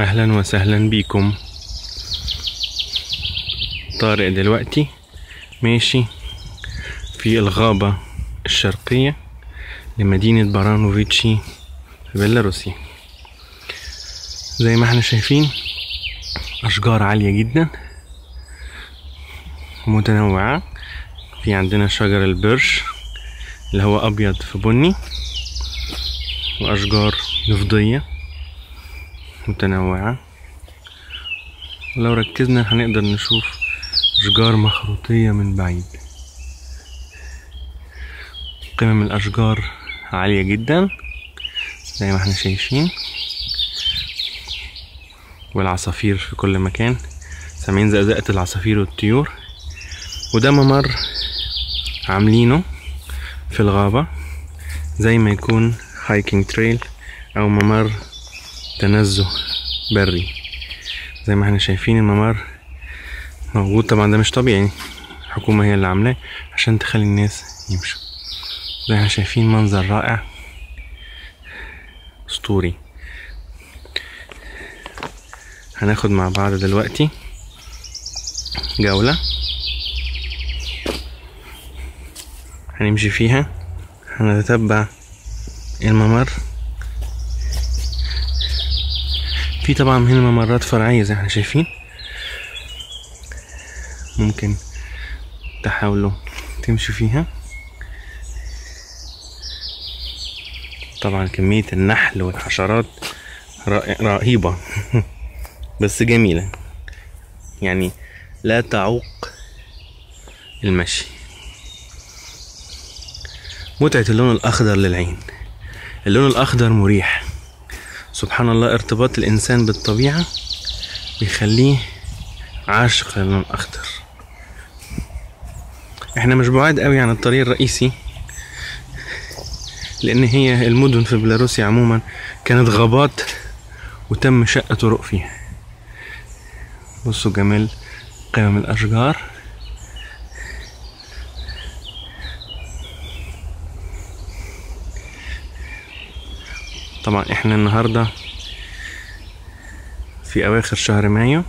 اهلا وسهلا بيكم طارق دلوقتي ماشي في الغابة الشرقية لمدينة بارانوفيتشي في بيلاروسيا زي ما احنا شايفين أشجار عالية جدا متنوعة في عندنا شجر البرش اللي هو أبيض في بني وأشجار نفضية متنوعة ولو ركزنا هنقدر نشوف أشجار مخروطية من بعيد قمم الأشجار عالية جدا زي ما احنا شايفين والعصافير في كل مكان سامعين زقزقة العصافير والطيور وده ممر عاملينه في الغابة زي ما يكون هايكنج تريل أو ممر تنزه بري زي ما احنا شايفين الممر موجود طبعا ده مش طبيعي الحكومة هي اللي عاملاه عشان تخلي الناس يمشوا زي ما احنا شايفين منظر رائع اسطوري هناخد مع بعض دلوقتي جولة هنمشي فيها هنتتبع الممر في طبعا هنا ممرات فرعية زي ما احنا شايفين ممكن تحاولوا تمشوا فيها طبعا كمية النحل والحشرات رائ- رهيبة بس جميلة يعني لا تعوق المشي متعة اللون الأخضر للعين اللون الأخضر مريح سبحان الله ارتباط الإنسان بالطبيعة بيخليه عاشق للون الأخضر احنا مش بعاد قوي عن الطريق الرئيسي لأن هي المدن في بيلاروسيا عموما كانت غابات وتم شق طرق فيها بصوا جمال قمم الأشجار طبعا احنا النهاردة في أواخر شهر مايو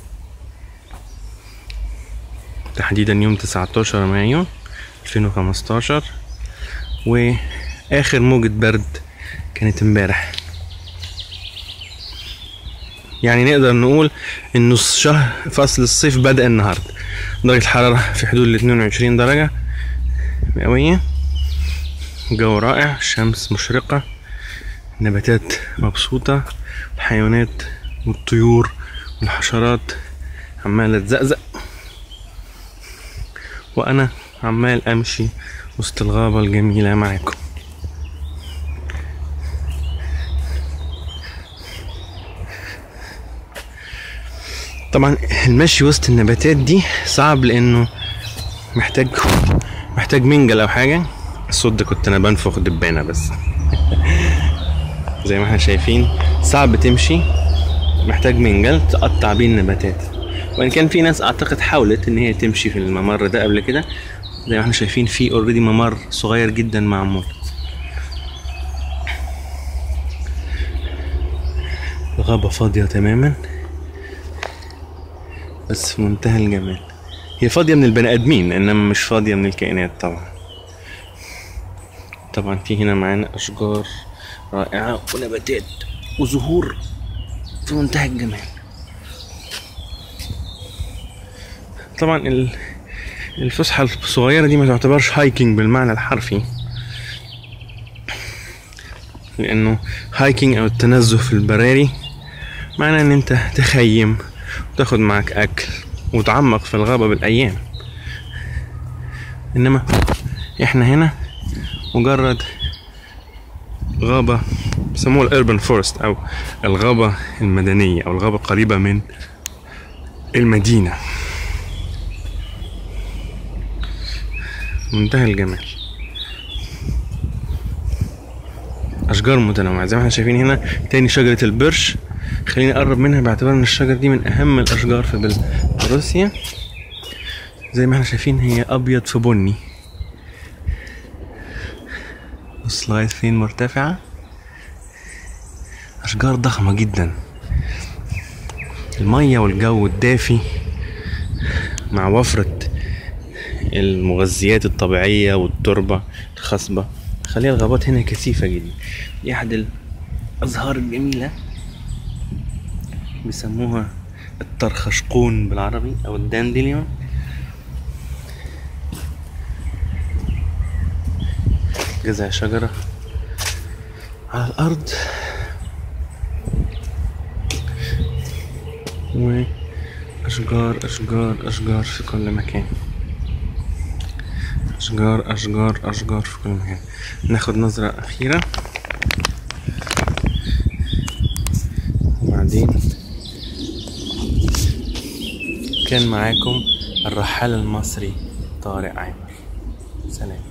تحديدا يوم 19 مايو 2015 وآخر موجة برد كانت امبارح يعني نقدر نقول انه شهر فصل الصيف بدأ النهاردة درجة الحرارة في حدود ال 22 درجة مئوية جو رائع شمس مشرقة نباتات مبسوطة الحيوانات والطيور والحشرات عمالة تزقزق وأنا عمال أمشي وسط الغابة الجميلة معاكم طبعا المشي وسط النباتات دي صعب لأنه محتاج محتاج منجل أو حاجة الصوت ده كنت أنا بنفخ دبانة بس زي ما احنا شايفين صعب تمشي محتاج منجل تقطع بيه النباتات وان كان في ناس اعتقد حاولت ان هي تمشي في الممر ده قبل كده زي ما احنا شايفين في اوريدي ممر صغير جدا معمول الغابة فاضية تماما بس في منتهى الجمال هي فاضية من البني ادمين انما مش فاضية من الكائنات طبعا طبعا في هنا معانا اشجار رائعة ونباتات وزهور في منتهى الجمال طبعا ال- الفسحة الصغيرة دي ما تعتبرش هايكنج بالمعنى الحرفي لأنه هايكنج أو التنزه في البراري معناه إن أنت تخيم وتاخد معك أكل وتعمق في الغابة بالأيام إنما إحنا هنا مجرد غابة بيسموها الاربن فورست او الغابة المدنية او الغابة القريبة من المدينة منتهى الجمال اشجار متنوعة زي ما احنا شايفين هنا تاني شجرة البرش خليني اقرب منها باعتبار ان الشجرة دي من اهم الاشجار في بيلاروسيا زي ما احنا شايفين هي ابيض في بني بص لغاية فين مرتفعة أشجار ضخمة جدا المية والجو الدافي مع وفرة المغذيات الطبيعية والتربة الخصبة خليها الغابات هنا كثيفة جدا دي أحد الأزهار الجميلة بيسموها الطرخشقون بالعربي أو الداندليون جذع شجرة على الأرض وأشجار أشجار أشجار في كل مكان أشجار أشجار أشجار في كل مكان ناخد نظرة أخيرة وبعدين كان معاكم الرحال المصري طارق عامر سلام